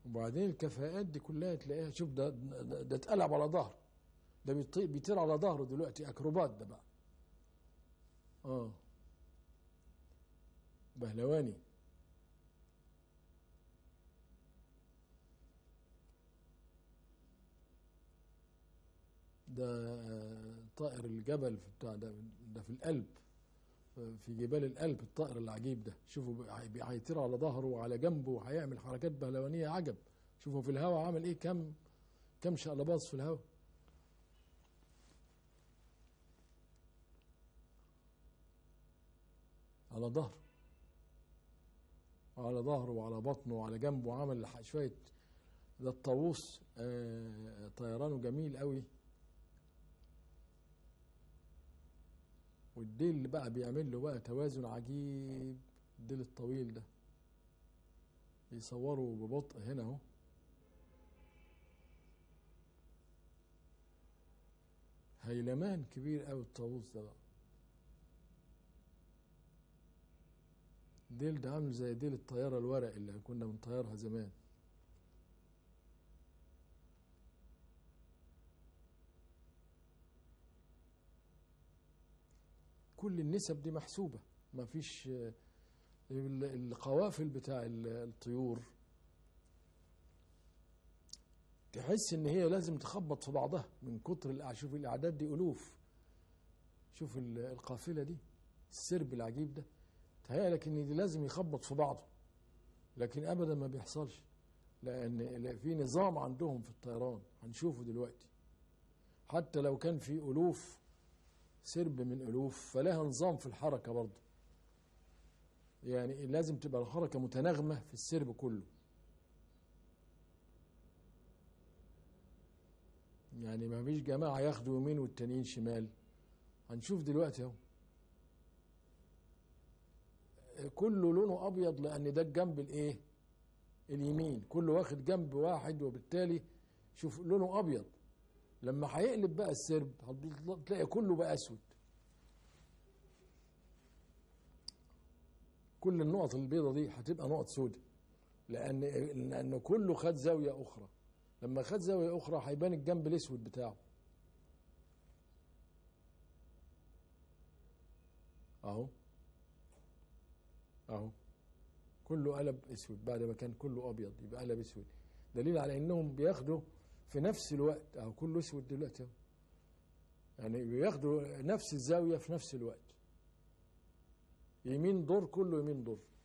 وبعدين الكفاءات دي كلها تلاقيها شوف ده ده, ده اتقلب على ظهره ده بيطير, بيطير على ظهره دلوقتي اكروبات ده بقى اه بهلواني ده آه، طائر الجبل في بتاع ده ده في القلب في جبال القلب الطائر العجيب ده شوفوا بقى- بي- هيطير على ظهره وعلى جنبه وهيعمل حركات بهلوانيه عجب شوفوا في الهواء عمل ايه كم كم شقلباظ في الهواء على ظهره على ظهره وعلى بطنه وعلى جنبه عمل ح- شويه ده الطاووس آه، طيرانه جميل قوي والديل اللي بقى بيعمل له بقى توازن عجيب الديل الطويل ده يصوروا ببطء هنا اهو هيلمان كبير قوي الطاووس ده بقى ديل ده عامل زي ديل الطيارة الورق اللي كنا بنطيرها زمان كل النسب دي محسوبة ما فيش آه، ال- القوافل بتاع ال- الطيور تحس ان هي لازم تخبط في بعضها من كتر الأع- شوف الاعداد دي الوف شوف ال- القافله دي السرب العجيب ده تهيألك ان دي لازم يخبط في بعضه لكن ابدا ما بيحصلش لان لا- في نظام عندهم في الطيران هنشوفه دلوقتي حتى لو كان في الوف سرب من الوف فلها نظام في الحركه برضه يعني لازم تبقى الحركه متناغمه في السرب كله يعني ما فيش جماعه ياخدوا يمين والتانيين شمال هنشوف دلوقتي اهو كله لونه ابيض لان ده الجنب الايه اليمين كله واخد جنب واحد وبالتالي شوف لونه ابيض لما هيقلب بقى السرب هتلاقي كله بقى اسود كل النقط البيضة دي هتبقى نقط سوداء لان لان كله خد زاويه اخرى لما خد زاويه اخرى هيبان الجنب الاسود بتاعه اهو اهو كله قلب اسود بعد ما كان كله ابيض يبقى قلب اسود دليل على انهم بياخدوا في نفس الوقت اهو كله اسود دلوقتي اهو يعني بياخدوا نفس الزاويه في نفس الوقت يمين دور كله يمين دور